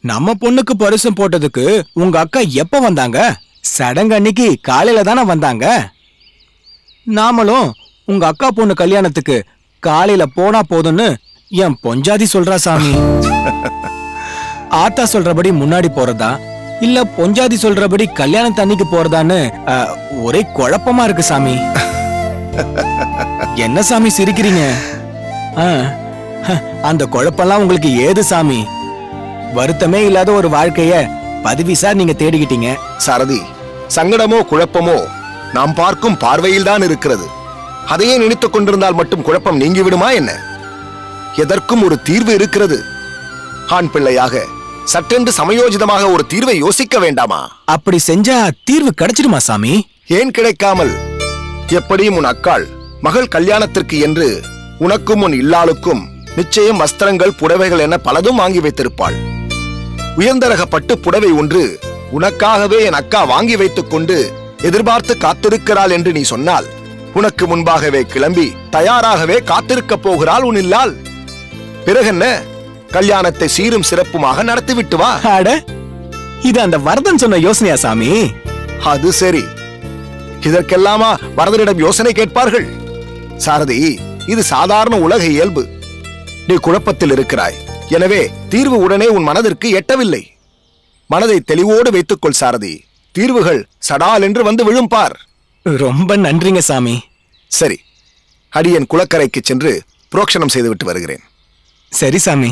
நம்ம பொண்ணுக்கு பரிசம் போட்டதுக்கு உங்க அக்கா எப்ப வந்தாங்க சடங்கு அன்னைக்கு காலையில தானே வந்தாங்க நாமளும் உங்க அக்கா பொண்ணு கல்யாணத்துக்கு காலையில போனா போதும்னு என் பொஞ்சாதி சொல்றா சாமி ஆத்தா சொல்றபடி முன்னாடி போறதா இல்ல பொஞ்சாதி சொல்றபடி கல்யாணத்து அன்னைக்கு போறதான்னு அஹ், ஒரே குழப்பமா இருக்கு சாமி என்ன சாமி சிரிக்கிறீங்க ஆ, ஹ, அந்த குழப்பம்லாம் உங்களுக்கு ஏது சாமி வருத்தமே இல்லாத ஒரு வாழ்க்கைய பதவிசா நீங்க தேடிக்கிட்டீங்க சாரதி சங்கடமோ குழப்பமோ நாம் பார்க்கும் பார்வையில்தான் இருக்கிறது அதையே நினைத்துக் கொண்டிருந்தால் மட்டும் குழப்பம் நீங்கிவிடுமா என்ன எதற்கும் ஒரு தீர்வு இருக்கிறது ஆண் பிள்ளையாக சற்றென்று சமயோஜிதமாக ஒரு தீர்வை யோசிக்க வேண்டாமா அப்படி செஞ்சா தீர்வு கிடைச்சிடுமா சாமி ஏன் கிடைக்காமல் எப்படியும் உன் அக்காள் மகள் கல்யாணத்திற்கு என்று உனக்கும் உன் இல்லாளுக்கும் நிச்சயம் வஸ்திரங்கள் புடவைகள் என பலதும் வாங்கி வைத்திருப்பாள் உயர்ந்தரக பட்டு புடவை ஒன்று உனக்காகவே என் அக்கா வாங்கி வைத்துக் கொண்டு எதிர்பார்த்து காத்திருக்கிறாள் என்று நீ சொன்னால் உனக்கு முன்பாகவே கிளம்பி தயாராகவே காத்திருக்கப் போகிறாள் உன் இல்லாள் பிறகென்ன கல்யாணத்தை சீரும் சிறப்புமாக நடத்திவிட்டு வா அட இது அந்த வரதன் சொன்ன யோசனையா சாமி அது சரி இதற்கெல்லாமா வரதனிடம் யோசனை கேட்பார்கள் சாரதி இது சாதாரண உலக இயல்பு நீ குழப்பத்தில் இருக்கிறாய் எனவே தீர்வு உடனே உன் மனதிற்கு எட்டவில்லை மனதை தெளிவோடு வைத்துக்கொள் சாரதி தீர்வுகள் சடால் என்று வந்து விழும் பார் ரொம்ப நன்றிங்க சாமி சரி அடியன் குளக்கரைக்கு சென்று புரோக்ஷனம் செய்துவிட்டு வருகிறேன் சரி சாமி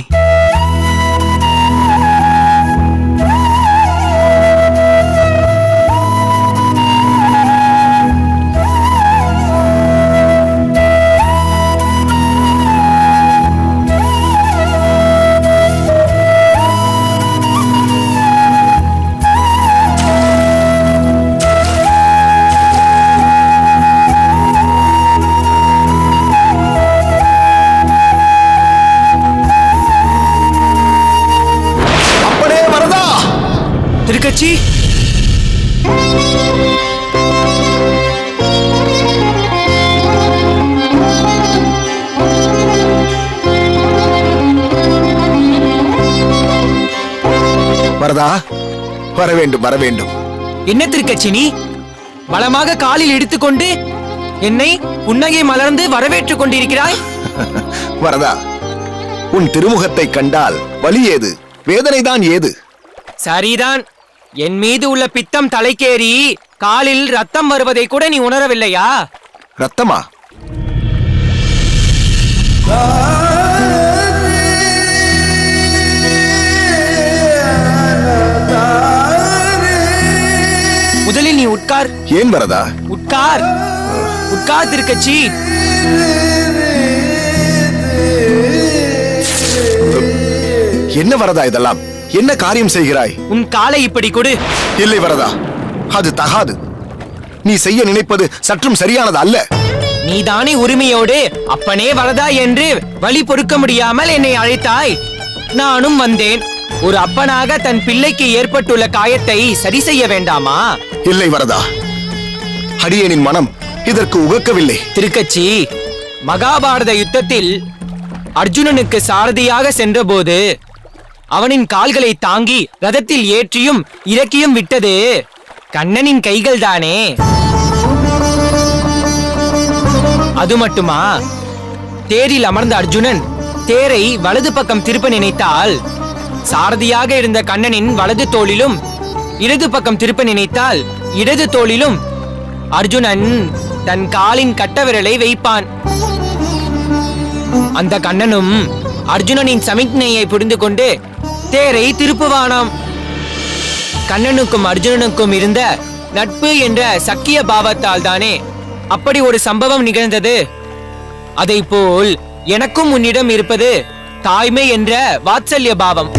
அப்பனே வரதா திருக்கட்சி வரதா வர வேண்டும் வர வேண்டும் என்ன திருக்கச்சினி பலமாக காலில் எடுத்துக்கொண்டு என்னை புன்னகை மலர்ந்து வரவேற்றுக் கொண்டிருக்கிறாய் வரதா உன் திருமுகத்தை கண்டால் வலி ஏது வேதனைதான் ஏது சரிதான் என் மீது உள்ள பித்தம் தலைக்கேறி காலில் ரத்தம் வருவதை கூட நீ உணரவில்லையா ரத்தமா முதலில் நீ உட்கார் ஏன் வரதா உட்கார் உட்கார் திருக்கச்சி என்ன வரதா இதெல்லாம் என்ன காரியம் செய்கிறாய் உன் காலை இப்படி கொடு இல்லை வரதா அது தகாது நீ செய்ய நினைப்பது சற்றும் சரியானது அல்ல நீதானே உரிமையோடு அப்பனே வரதா என்று வழி பொறுக்க முடியாமல் என்னை அழைத்தாய் நானும் வந்தேன் ஒரு அப்பனாக தன் பிள்ளைக்கு ஏற்பட்டுள்ள காயத்தை சரி செய்ய வேண்டாமா இல்லை வரதா அடியேனின் மனம் இதற்கு உகக்கவில்லை திருக்கச்சி மகாபாரத யுத்தத்தில் அர்ஜுனனுக்கு சாரதியாக சென்றபோது அவனின் கால்களை தாங்கி ரதத்தில் ஏற்றியும் இறக்கியும் விட்டது கண்ணனின் கைகள் தானே அது மட்டுமா தேரில் அமர்ந்த அர்ஜுனன் தேரை வலது பக்கம் திருப்ப நினைத்தால் சாரதியாக இருந்த கண்ணனின் வலது தோளிலும் இடது பக்கம் திருப்ப நினைத்தால் இடது தோளிலும் அர்ஜுனன் தன் காலின் கட்ட விரலை வைப்பான் அந்த கண்ணனும் அர்ஜுனனின் சமிக்ஞையை புரிந்து கொண்டு தேரை திருப்புவானாம் கண்ணனுக்கும் அர்ஜுனனுக்கும் இருந்த நட்பு என்ற சக்கிய பாவத்தால் தானே அப்படி ஒரு சம்பவம் நிகழ்ந்தது அதைப்போல் எனக்கும் உன்னிடம் இருப்பது தாய்மை என்ற வாத்சல்ய பாவம்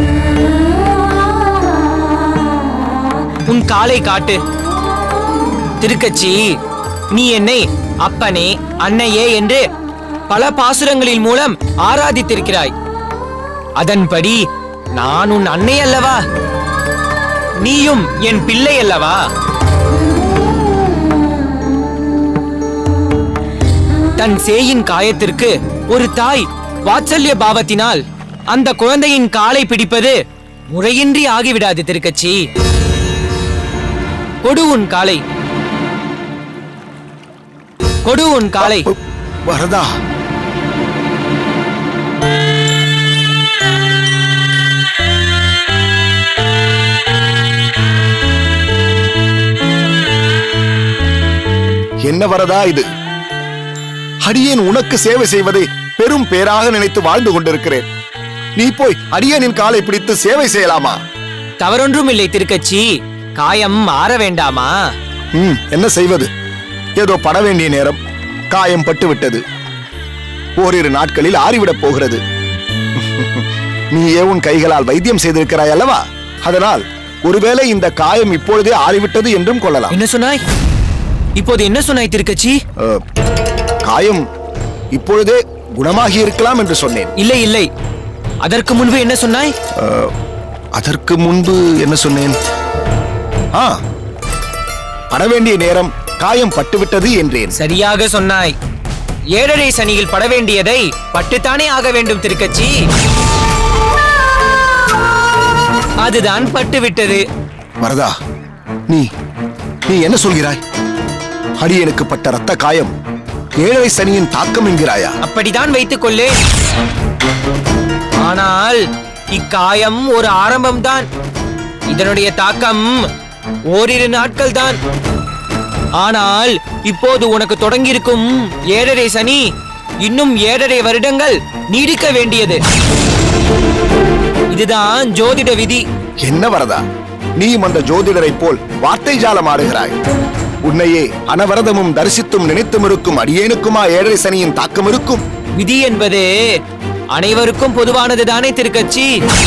உன் காலை காட்டு திருக்கச்சி நீ என்னை அப்பனே அன்னையே என்று பல பாசுரங்களின் மூலம் ஆராதித்திருக்கிறாய் அதன்படி நான் உன் அன்னை அல்லவா நீயும் என் பிள்ளை அல்லவா தன் சேயின் காயத்திற்கு ஒரு தாய் வாத்சல்ய பாவத்தினால் அந்த குழந்தையின் காலை பிடிப்பது முறையின்றி ஆகிவிடாது திருக்கச்சி கொடு உன் காலை கொடு உன் காலை வரதா என்ன வரதா இது அடியேன் உனக்கு சேவை செய்வதை பெரும் பேராக நினைத்து வாழ்ந்து கொண்டிருக்கிறேன் நீ போய் அடியேனின் காலை பிடித்து சேவை செய்யலாமா தவறொன்றும் இல்லை திருக்கச்சி காயம் மாற வேண்டாமா ம் என்ன செய்வது ஏதோ பட வேண்டிய நேரம் காயம் பட்டு விட்டது ஓரிரு நாட்களில் ஆறிவிடப் போகிறது நீயே உன் கைகளால் வைத்தியம் செய்திருக்கிறாய் அல்லவா அதனால் ஒருவேளை இந்த காயம் இப்பொழுதே ஆறிவிட்டது என்றும் கொள்ளலாம் என்ன சொன்னாய் இப்போது என்ன சொன்னாய் திருக்கச்சி அஹ், காயம் இப்பொழுதே குணமாகி இருக்கலாம் என்று சொன்னேன் இல்லை இல்லை அதற்கு முன்பு என்ன சொன்னாய் அஹ், அதற்கு முன்பு என்ன சொன்னேன் ஆ பட வேண்டிய நேரம் காயம் பட்டுவிட்டது என்றேன் சரியாக சொன்னாய் ஏழரை சனியில் பட வேண்டியதை பட்டுத்தானே ஆக வேண்டும் திருக்கச்சி அதுதான் பட்டுவிட்டது வரதா நீ நீ என்ன சொல்கிறாய் அடியனுக்கு பட்ட ரத்த காயம் ஏழரை சனியின் தாக்கம் என்கிறாயா அப்படித்தான் வைத்துக் கொள்ளேன் ஆனால் இக்காயம் ஒரு ஆரம்பம்தான் இதனுடைய தாக்கம் ஓரிரு நாட்கள் தான் ஆனால் இப்போது உனக்கு தொடங்கியிருக்கும் ஏழரை சனி இன்னும் ஏழரை வருடங்கள் நீடிக்க வேண்டியது இதுதான் ஜோதிட விதி என்ன வரதா நீயும் அந்த ஜோதிடரைப் போல் வார்த்தை ஜாலம் ஆடுகிறாய் உன்னையே அனவரதமும் தரிசித்தும் நினைத்தும் இருக்கும் அடியேனுக்குமா ஏழரை சனியின் தாக்கம் இருக்கும் விதி என்பது அனைவருக்கும் பொதுவானது தானே திருக்கட்சி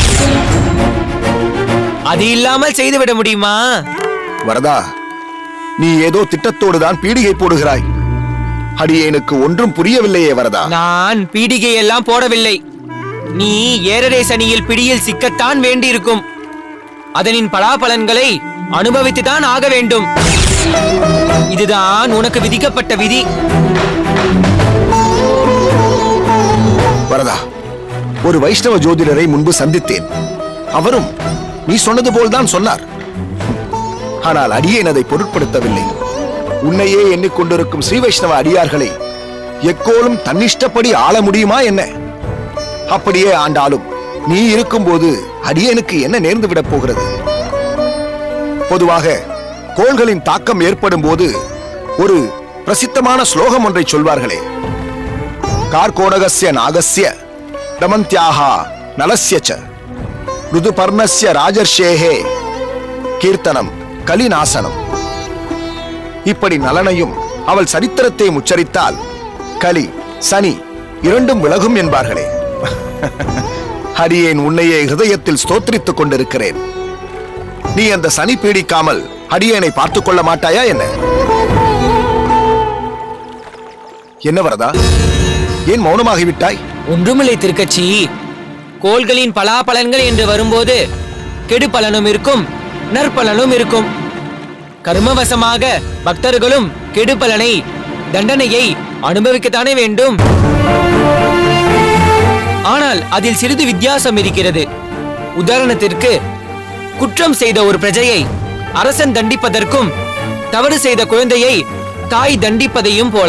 அது இல்லாமல் செய்துவிட முடியுமா வரதா நீ ஏதோ திட்டத்தோடு தான் பீடிகை போடுகிறாய் அடியேனுக்கு ஒன்றும் புரியவில்லையே வரதா நான் பீடிகை எல்லாம் போடவில்லை நீ ஏழரை சனியில் பிடியில் சிக்கத்தான் வேண்டியிருக்கும் அதனின் பலாபலன்களை அனுபவித்துதான் ஆக வேண்டும் இதுதான் உனக்கு விதிக்கப்பட்ட விதி வரதா ஒரு வைஷ்ணவ ஜோதிடரை முன்பு சந்தித்தேன் அவரும் நீ சொன்னது போல்தான் சொன்னார் ஆனால் அடியேன் அதை பொருட்படுத்தவில்லை உன்னையே எண்ணிக்கொண்டிருக்கும் ஸ்ரீ வைஷ்ணவ அடியார்களை எக்கோலும் தன்னிஷ்டப்படி ஆள முடியுமா என்ன அப்படியே ஆண்டாலும் நீ இருக்கும்போது அடியேனுக்கு என்ன நேர்ந்து விடப் போகிறது பொதுவாக கோள்களின் தாக்கம் ஏற்படும் போது ஒரு பிரசித்தமான ஸ்லோகம் ஒன்றை சொல்வார்களே कार्कोडगस्य नागस्य रमन्त्याः नलस्य च ऋतुपर्णस्य राजर्षेः கீர்த்தனம் கலிநாசனம் இப்படி நலனையும் அவள் சரித்திரத்தையும் உச்சரித்தால் கலி சனி இரண்டும் விலகும் என்பார்களே அடியேன் உன்னையே ஹிருதயத்தில் ஸ்தோத்திரித்துக் கொண்டிருக்கிறேன் நீ அந்த சனி பீடிக்காமல் அடியேனை பார்த்துக் கொள்ள மாட்டாயா என்ன என்ன வரதா ஏன் மௌனமாகிவிட்டாய் ஒன்றுமில்லை திருக்கட்சி கோள்களின் பலாபலன்கள் என்று வரும்போது கெடு பலனும் இருக்கும் நற்பலனும் இருக்கும் கர்மவசமாக பக்தர்களும் கெடு பலனை தண்டனையை அனுபவிக்கத்தானே வேண்டும் ஆனால் அதில் சிறிது வித்தியாசம் இருக்கிறது உதாரணத்திற்கு குற்றம் செய்த ஒரு பிரஜையை அரசன் தண்டிப்பதற்கும் தவறு செய்த குழந்தையை தாய் தண்டிப்பதையும் போல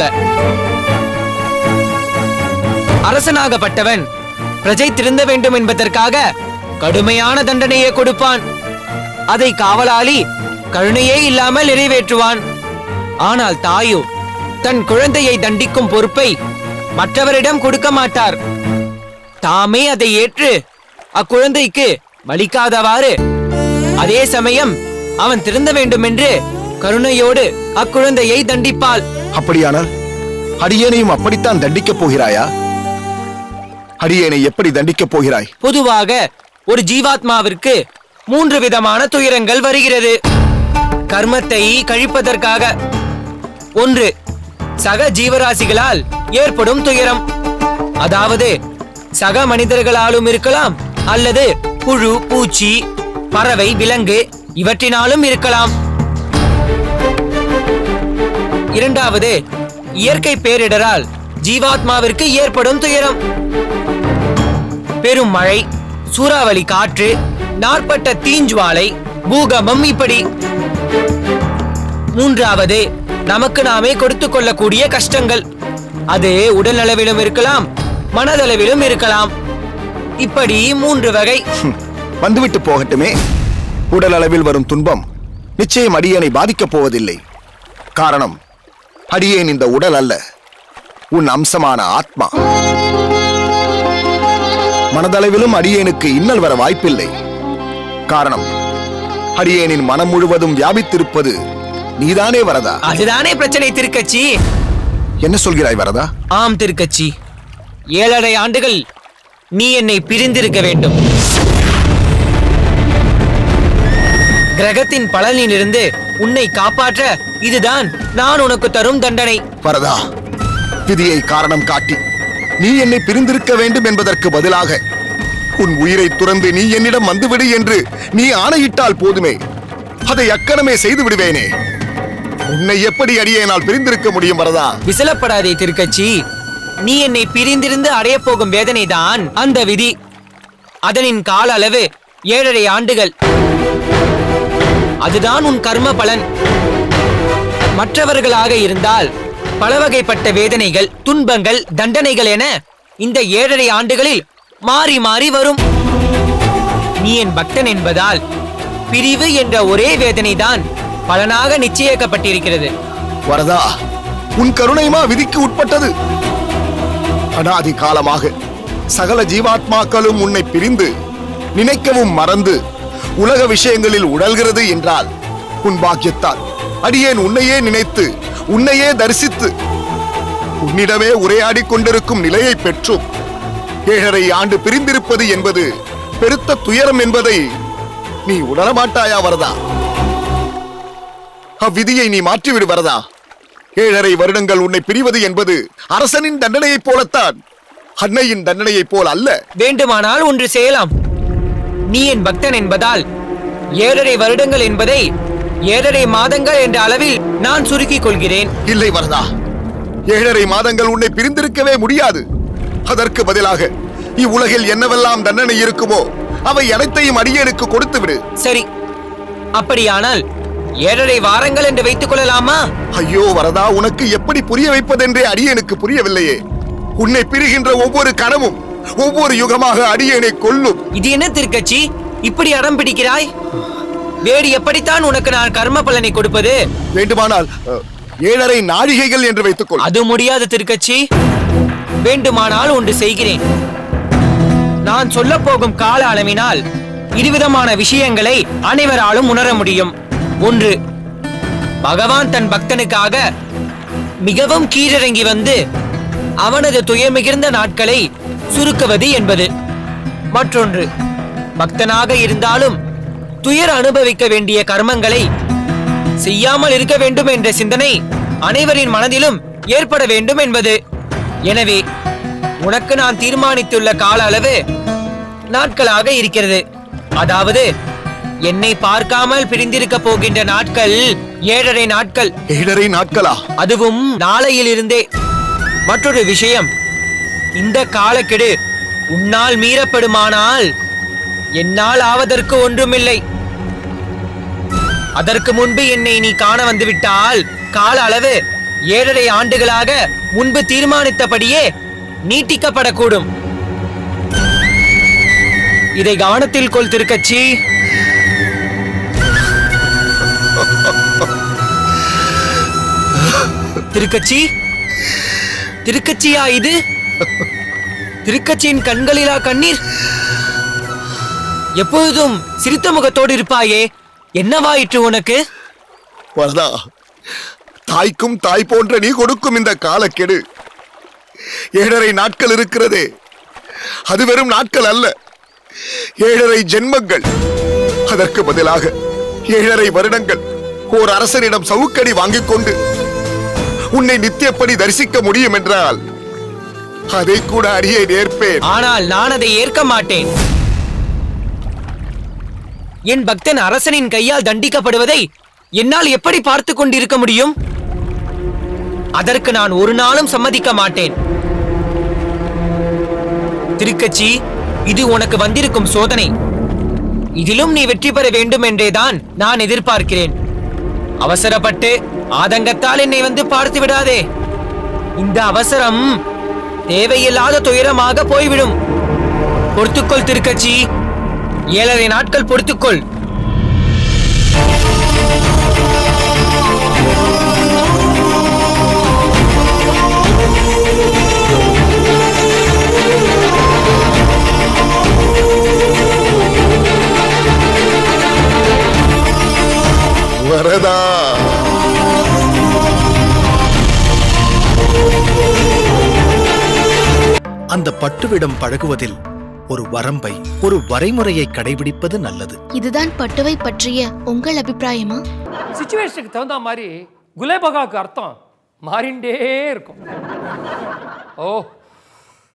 அரசனாகப்பட்டவன் பிரஜை திருந்த வேண்டும் என்பதற்காக கடுமையான தண்டனையை கொடுப்பான் அதை காவலாளி கருணையே இல்லாமல் நிறைவேற்றுவான் ஆனால் தாயோ தன் குழந்தையை தண்டிக்கும் பொறுப்பை மற்றவரிடம் கொடுக்க மாட்டார் தாமே அதை ஏற்று அக்குழந்தைக்கு வலிக்காதவாறு அதே சமயம் அவன் திருந்த வேண்டும் என்று கருணையோடு அக்குழந்தையை தண்டிப்பாள் அப்படியானால் அடியேனையும் அப்படித்தான் தண்டிக்கப் போகிறாயா அடியேனை எப்படி தண்டிக்கப் போகிறாய் பொதுவாக ஒரு ஜீவாத்மாவிற்கு மூன்று விதமான துயரங்கள் வருகிறது கர்மத்தை கழிப்பதற்காக ஒன்று சக ஜீவராசிகளால் ஏற்படும் துயரம் அதாவது சக மனிதர்களாலும் இருக்கலாம் அல்லது புழு பூச்சி பறவை விலங்கு இவற்றினாலும் இருக்கலாம் இரண்டாவது இயற்கை பேரிடரால் ஜீவாத்மாவிற்கு ஏற்படும் துயரம் பெரும் மழை சூறாவளி காற்று நாற்பட்ட தீஞ்சுவாலை பூகம்பம் இப்படி மூன்றாவது நமக்கு நாமே கொடுத்து கொள்ளக்கூடிய கஷ்டங்கள் அது உடல் அளவிலும் இருக்கலாம் மனதளவிலும் இருக்கலாம் இப்படி மூன்று வகை ஹம், வந்துவிட்டு போகட்டுமே உடல் அளவில் வரும் துன்பம் நிச்சயம் அடியேனை பாதிக்கப் போவதில்லை காரணம் அடியேன் இந்த உடல் அல்ல உன் அம்சமான ஆத்மா மனதளவிலும் அடியேனுக்கு இன்னல் வர வாய்ப்பில்லை காரணம் அடியேனின் மனம் முழுவதும் வியாபித்திருப்பது நீதானே வரதா அதுதானே பிரச்சனை திருக்கச்சி என்ன சொல்கிறாய் வரதா ஆம் திருக்கச்சி ஏழரை ஆண்டுகள் நீ என்னை பிரிந்திருக்க வேண்டும் கிரகத்தின் பலனிலிருந்து உன்னை காப்பாற்ற இதுதான் நான் உனக்கு தரும் தண்டனை வரதா விதியை காரணம் காட்டி நீ என்னை பிரிந்திருக்க வேண்டும் என்பதற்கு பதிலாக உன் உயிரை துறந்து நீ என்னிடம் வந்துவிடு என்று நீ ஆணையிட்டால் போதுமே அதை அக்கணமே செய்து விடுவேனே உன்னை எப்படி அடியேனால் பிரிந்திருக்க முடியும் வரதா விசலப்படாதே திருக்கச்சி நீ என்னை பிரிந்திருந்து அடையப் போகும் வேதனைதான் அந்த விதி அதனின் கால அளவு ஏழரை ஆண்டுகள் அதுதான் உன் கர்ம பலன் மற்றவர்களாக இருந்தால் பல வகைப்பட்ட வேதனைகள் துன்பங்கள் தண்டனைகள் என இந்த ஏழரை ஆண்டுகளில் மாறி மாறி வரும் நீ என் பக்தன் என்பதால் பிரிவு என்ற ஒரே வேதனைதான் பலனாக நிச்சயிக்கப்பட்டிருக்கிறது வரதா உன் கருணைமா விதிக்கு உட்பட்டது அனாதி காலமாக சகல ஜீவாத்மாக்களும் உன்னை பிரிந்து நினைக்கவும் மறந்து உலக விஷயங்களில் உழல்கிறது என்றால் உன் பாக்கியத்தால் அடியேன் உன்னையே நினைத்து உன்னையே தரிசித்து உன்னிடமே உரையாடிக் கொண்டிருக்கும் நிலையை பெற்றும் ஏழரை ஆண்டு பிரிந்திருப்பது என்பது பெருத்த துயரம் என்பதை நீ உணரமாட்டாயா வரதா அவ்விதியை நீ மாற்றிவிடு வரதா ஏழரை வருடங்கள் உன்னை பிரிவது என்பது அரசனின் தண்டனையைப் போலத்தான் அன்னையின் தண்டனையைப் போல் அல்ல வேண்டுமானால் ஒன்று செய்யலாம் நீ என் பக்தன் என்பதால் ஏழரை வருடங்கள் என்பதை ஏழரை மாதங்கள் என்ற அளவில் நான் சுருக்கிக் கொள்கிறேன் இல்லை வரதா ஏழரை மாதங்கள் உன்னை பிரிந்திருக்கவே முடியாது அதற்கு பதிலாக இவ்வுலகில் என்னவெல்லாம் தண்டனை இருக்குமோ அவை அனைத்தையும் அடியேனுக்கு கொடுத்து விடு சரி அப்படியானால் ஏழரை வாரங்கள் என்று வைத்துக் கொள்ளலாமா ஐயோ வரதா உனக்கு எப்படி புரிய வைப்பதென்றே அடியேனுக்கு புரியவில்லையே உன்னை பிரிகின்ற ஒவ்வொரு கணமும் ஒவ்வொரு யுகமாக அடியேனை கொல்லும் இது என்ன திருக்கட்சி இப்படி அடம் பிடிக்கிறாய் வேறு எப்படித்தான் உனக்கு நான் கர்ம பலனை கொடுப்பது வேண்டுமானால் அஹ், ஏழரை நாழிகைகள் என்று வைத்துக்கொள் அது முடியாது திருக்கட்சி வேண்டுமானால் ஒன்று செய்கிறேன் நான் சொல்ல போகும் கால அளவினால் இருவிதமான விஷயங்களை அனைவராலும் உணர முடியும் ஒன்று பகவான் தன் பக்தனுக்காக மிகவும் கீழிறங்கி வந்து அவனது துயர் மிகுந்த நாட்களை சுருக்குவது என்பது மற்றொன்று பக்தனாக இருந்தாலும் துயர் அனுபவிக்க வேண்டிய கர்மங்களை செய்யாமல் இருக்க வேண்டும் என்ற சிந்தனை அனைவரின் மனதிலும் ஏற்பட வேண்டும் என்பது எனவே உனக்கு நான் தீர்மானித்துள்ள கால அளவு நாட்களாக இருக்கிறது அதாவது என்னை பார்க்காமல் பிரிந்திருக்க போகின்ற நாட்கள் ஏழரை நாட்கள் ஏழரை நாட்களா அதுவும் நாளையிலிருந்தே மற்றொரு விஷயம் இந்த காலக்கெடு உன்னால் மீறப்படுமானால் என்னால் ஆவதற்கு ஒன்றுமில்லை அதற்கு முன்பு என்னை நீ காண வந்துவிட்டால் கால அளவு ஏழரை ஆண்டுகளாக முன்பு தீர்மானித்தபடியே நீட்டிக்கப்படக்கூடும் இதை கவனத்தில் கொள் திருக்கட்சி திருக்கட்சி திருக்கட்சியா இது திருக்கட்சியின் கண்களிலா கண்ணீர் எப்பொழுதும் சிரித்த முகத்தோடு இருப்பாயே என்னவாயிற்று உனக்கு வரதா தாய்க்கும் தாய் போன்ற நீ கொடுக்கும் இந்த காலக்கெடு ஏழரை நாட்கள் இருக்கிறதே அது வெறும் நாட்கள் அல்ல ஏழரை ஜென்மங்கள் அதற்கு பதிலாக ஏழரை வருடங்கள் ஓர் அரசனிடம் சவுக்கடி வாங்கிக் கொண்டு உன்னை நித்தியப்படி தரிசிக்க முடியும் என்றால் அதை கூட அடியே நேர்ப்பேன் ஆனால் நான் அதை ஏற்க மாட்டேன் என் பக்தன் அரசனின் கையால் தண்டிக்கப்படுவதை என்னால் எப்படி பார்த்து கொண்டிருக்க முடியும் அதற்கு நான் ஒரு நாளும் சம்மதிக்க மாட்டேன் திருக்கச்சி இது உனக்கு வந்திருக்கும் சோதனை இதிலும் நீ வெற்றி பெற வேண்டும் என்றேதான் நான் எதிர்பார்க்கிறேன் அவசரப்பட்டு ஆதங்கத்தால் என்னை வந்து பார்த்து விடாதே இந்த அவசரம் தேவையில்லாத துயரமாக போய்விடும் பொறுத்துக்கொள் திருக்கட்சி ஏழரை நாட்கள் பொறுத்துக்கொள் வரதா அந்த பட்டுவிடம் பழகுவதில் ஒரு வரம்பை ஒரு வரைமுறையை கடைபிடிப்பது நல்லது இதுதான் பட்டுவை பற்றிய உங்கள் அபிப்பிராயமா சுச்சுவேஷனுக்கு தகுந்த மாதிரி குலேபகாவுக்கு அர்த்தம் மாறிண்டே இருக்கும் ஓ